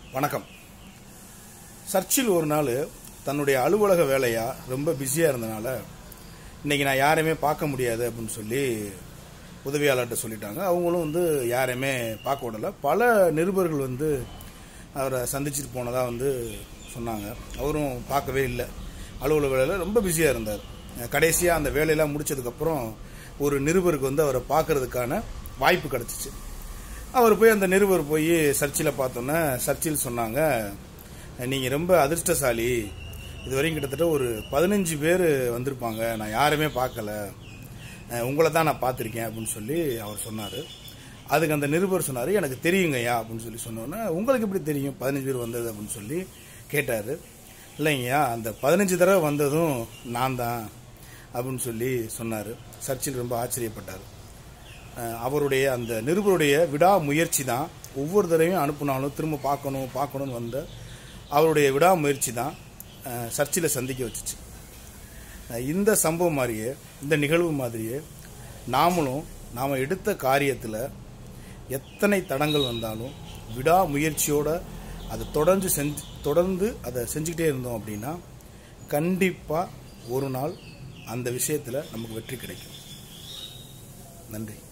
வணக்கம் சர்ச்சில் ஒரு நாள் தன்னுடைய அலுவலக வேலையா ரொம்ப பிஸியாக இருந்தனால இன்னைக்கு நான் யாரையுமே பார்க்க முடியாது அப்படின்னு சொல்லி உதவியாளர்கிட்ட சொல்லிட்டாங்க அவங்களும் வந்து யாரையுமே பார்க்க விடல பல நிருபர்கள் வந்து அவரை சந்திச்சுட்டு போனதா வந்து சொன்னாங்க அவரும் பார்க்கவே இல்லை அலுவலக வேலையில் ரொம்ப பிஸியாக இருந்தார் கடைசியாக அந்த வேலையெல்லாம் முடிச்சதுக்கப்புறம் ஒரு நிருபருக்கு வந்து அவரை பார்க்கறதுக்கான வாய்ப்பு கிடச்சிச்சு அவர் போய் அந்த நிருபர் போய் சர்ச்சில் பார்த்தோன்னே சர்ச்சில் சொன்னாங்க நீங்கள் ரொம்ப அதிர்ஷ்டசாலி இது வரைக்கும் கிட்டத்தட்ட ஒரு பதினஞ்சு பேர் வந்திருப்பாங்க நான் யாருமே பார்க்கல அஹ் உங்களை தான் நான் பார்த்துருக்கேன் அப்படின்னு சொல்லி அவர் சொன்னார் அதுக்கு அந்த நிருபர் சொன்னார் எனக்கு தெரியுங்கய்யா அப்படின்னு சொல்லி சொன்னோன்னே உங்களுக்கு எப்படி தெரியும் பதினஞ்சு பேர் வந்தது அப்படின்னு சொல்லி கேட்டார் இல்லைங்கய்யா அந்த பதினஞ்சு தடவை வந்ததும் நான் தான் அப்படின்னு சொல்லி சொன்னார் சர்ச்சில் ரொம்ப ஆச்சரியப்பட்டார் அஹ் அவருடைய அந்த நிருபருடைய விடா முயற்சி தான் ஒவ்வொரு தடவையும் அனுப்புனாலும் திரும்ப பார்க்கணும் பார்க்கணும்னு வந்த அவருடைய விடா முயற்சி தான் அஹ் சர்ச்சில் சந்திக்க வச்சுச்சு அஹ் இந்த சம்பவம் மாதிரியே இந்த நிகழ்வு மாதிரியே நாமளும் நாம் எடுத்த காரியத்தில் எத்தனை தடங்கள் வந்தாலும் விடா முயற்சியோட அதை தொடர்ந்து செஞ்சு தொடர்ந்து அதை செஞ்சுக்கிட்டே இருந்தோம் அப்படின்னா கண்டிப்பாக ஒரு நாள் அந்த விஷயத்தில் நமக்கு வெற்றி கிடைக்கும் நன்றி